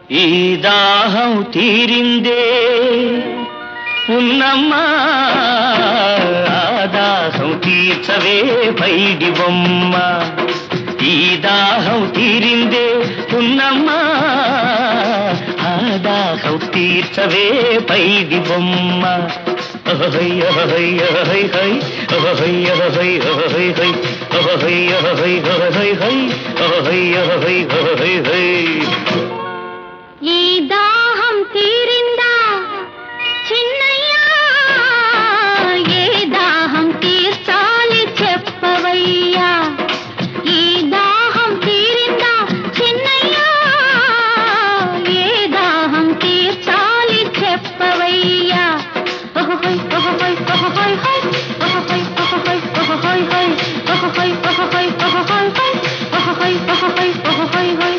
ఈ దాహం తీరిందే ఉన్నమ్మా ఆ దాహం తీర్చవే పైడి బొమ్మ ఈ దాహం తీరిందే ఉన్నమ్మా ఆ దాహం తీర్చవే పైడి బొమ్మ ఓహై ఓహై ఓహై హై ఓహై ఓహై ఓహై హై ఓహై ఓహై ఓహై హై ఓహై ఓహై ఓహై హై ఈ దాహం తీరిందా చిన్నయ్యా ఏ దాహం తీర్చాలి చెప్పవయ్యా ఈ దాహం తీరిందా చిన్నయ్యా ఏ దాహం తీర్చాలి చెప్పవయ్యా ఓహోయ్ ఓహోయ్ ఓహోయ్ హై ఓహోయ్ ఓహోయ్ ఓహోయ్ హై ఓహోయ్ ఓహోయ్ ఓహోయ్ హై ఓహోయ్ ఓహోయ్ ఓహోయ్ హై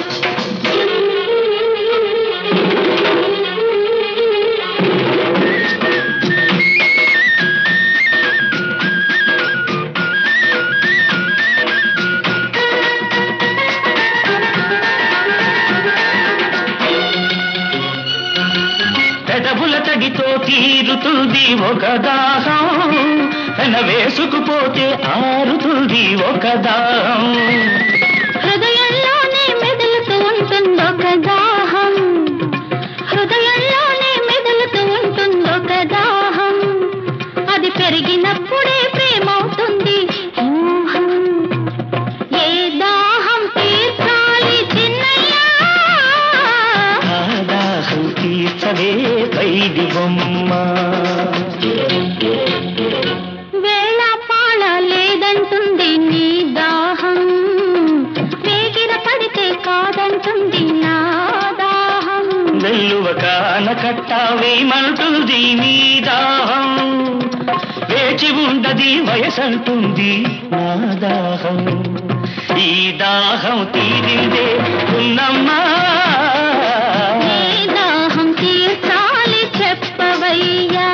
పెదవుల తడితో తీరుతుంది ఒక దాహం పెన వేసుకుపోతే ఆరుతుంది ఒక దాహం హృదయంలోనే మెదులుతూ ఉంటుందొక దాహం హృదయంలోనే మెదులుతూ ఉంటుందొక దాహం అది పెరిగినప్పుడే ప్రేమవుతుంది మోహం ఏ దాహం తీర్చాలి చిన్నయ్యా ఆ దాహం తీర్చవే పైడి బొమ్మ వేళ పాళ లేదంటుంది నీ దాహం వేగిర పడితే కాదంటుంది నా దాహం వెల్లువ కాన కట్ట వేయమంటుంది నీ దాహం వేచి ఉండది వయసంటుంది నా దాహం ఈ దాహం తీరిందే ఉన్నమ్మా నీ దాహం తీర్చాలి చెప్పవయ్యా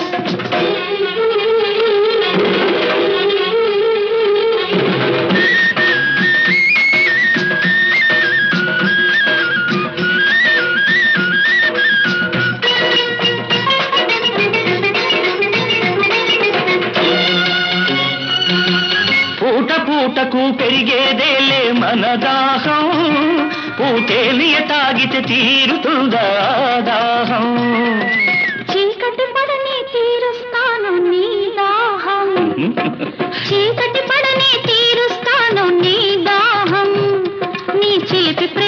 పూట పూటకు పెరిగేదేలే మన దాహం పూటేలియ తాగితే తీరుతుందా దాహం చీకటి పడని తీరుస్తాను నీ దాహం చీకటి పడని తీరుస్తాను నీ దాహం నీ చిలిపి ప్రేమ